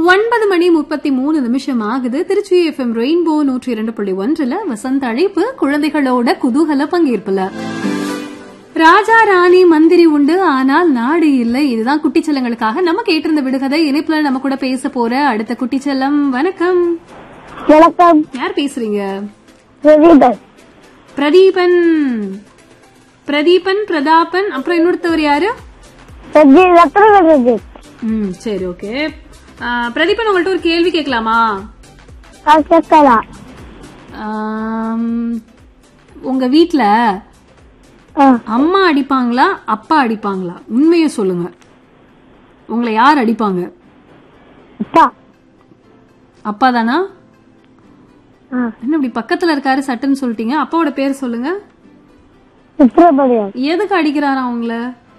ஒன்பது மணி முப்பத்தி மூணு நிமிஷம் ஆகுது திருச்சி எஃப்எம் ரெயின்போ நூற்றி இரண்டு புள்ளி ஒன்றுல வசந்த அழைப்பு குழந்தைகளோட குதூகல பங்கேற்புல ராஜா ராணி மந்திரி உண்டு ஆனால் நாடு இல்லை இதுதான் குட்டிச்செல்லங்களுக்காக நம்ம கேட்டிருந்த விடுகதை இணைப்புல நம்ம கூட பேச போற அடுத்த குட்டிச்செல்லம் வணக்கம் வணக்கம் யார் பேசுறீங்க பிரதீபன் பிரதீபன் பிரதீபன் பிரதாபன் அப்புறம் இன்னொருத்தவர் யாரு பிரதி ரத்ன பிரதீப் ம் சரி ஓகே பிரதீபன் உங்கள்ட்ட ஒரு கேள்வி கேட்கலாமா கேட்கலா ஆம், உங்க வீட்ல அம்மா அடிப்பாங்களா அப்பா அடிப்பாங்களா உண்மையை சொல்லுங்க உங்களை யார் அடிப்பாங்க அப்பா அப்பா தானா ஆ, என்ன இப்படி பக்கத்துல இருக்காரு சட்டுன்னு சொல்லிட்டீங்க அப்பாவோட பேர் சொல்லுங்க சுப்பிரமணியம் எதுக்கு அடிக்கிறாரா உங்கள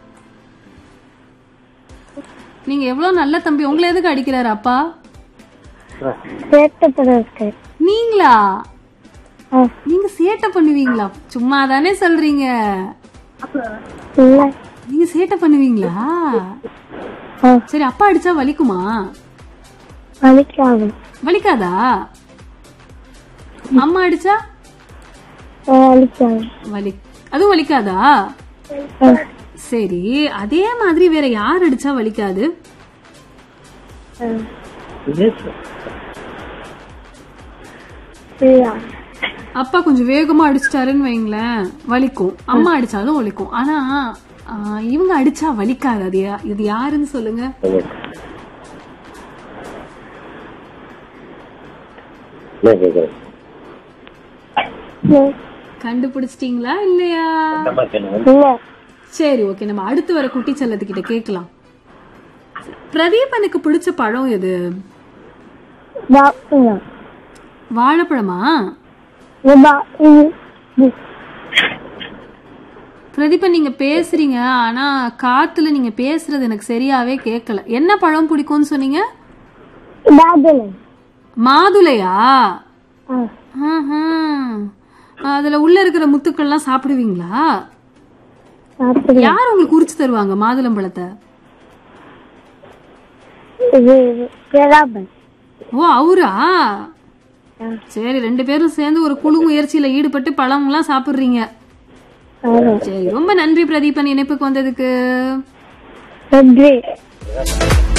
நீங்க எவ்வளவு நல்ல தம்பி உங்களை எதுக்கு அடிக்கிறாரு அப்பா சேர்த்தப்படுவதற்கு நீங்களா ஆ, நீங்க சேட்டை பண்ணுவீங்களா சும்மா தானே சொல்றீங்க இல்ல நீங்க சேட்டை பண்ணுவீங்களா ஆ, சரி அப்பா அடிச்சா வலிக்குமா வலிக்காது வலிக்காதா அம்மா அடிச்சா ஆ, வலிக்காது வலி அதுவும் வலிக்காதா ஆ, சரி அதே மாதிரி வேற யார் அடிச்சா வலிக்காது ஆ. சரியா? அப்பா கொஞ்சம் வேகமா அடிச்சிட்டாருன்னு வைங்களேன் வலிக்கும் அம்மா அடிச்சாலும் வலிக்கும் ஆனா ஆ, இவங்க அடிச்சா வலிக்காது அது யா- இது யாருன்னு சொல்லுங்க இல்ல. கண்டுபிடிச்சிட்டீங்களா இல்லையா இல்ல சரி ஓகே நம்ம அடுத்து வர குட்டி செல்லத்துக்கிட்ட கேட்கலாம் பிரதீபனுக்கு பிடிச்ச பழம் எது டாக்டர் வாழைப்பழமா இது இது பிரதீபன் நீங்க பேசுறீங்க ஆனா காத்துல நீங்க பேசுறது எனக்கு சரியாவே கேட்கல என்ன பழம் பிடிக்கும்னு சொன்னீங்க டாக்டர் மாதுளையா ஆ, ஆஹும். அதுல உள்ள இருக்கிற முத்துக்கள்லாம் சாப்பிடுவீங்களா அப்படி யார் உங்களுக்கு உரிச்சு தருவாங்க மாதுளம்பழத்தை இது இது பிரதாபன் ஓ அவரா ஆ, சரி ரெண்டு பேரும் சேர்ந்து ஒரு குழு முயற்சியில ஈடுபட்டு பழம்லாம் சாப்பிடுறீங்க ஆமா. சரி ரொம்ப நன்றி பிரதீபன் இணைப்புக்கு வந்ததுக்கு நன்றி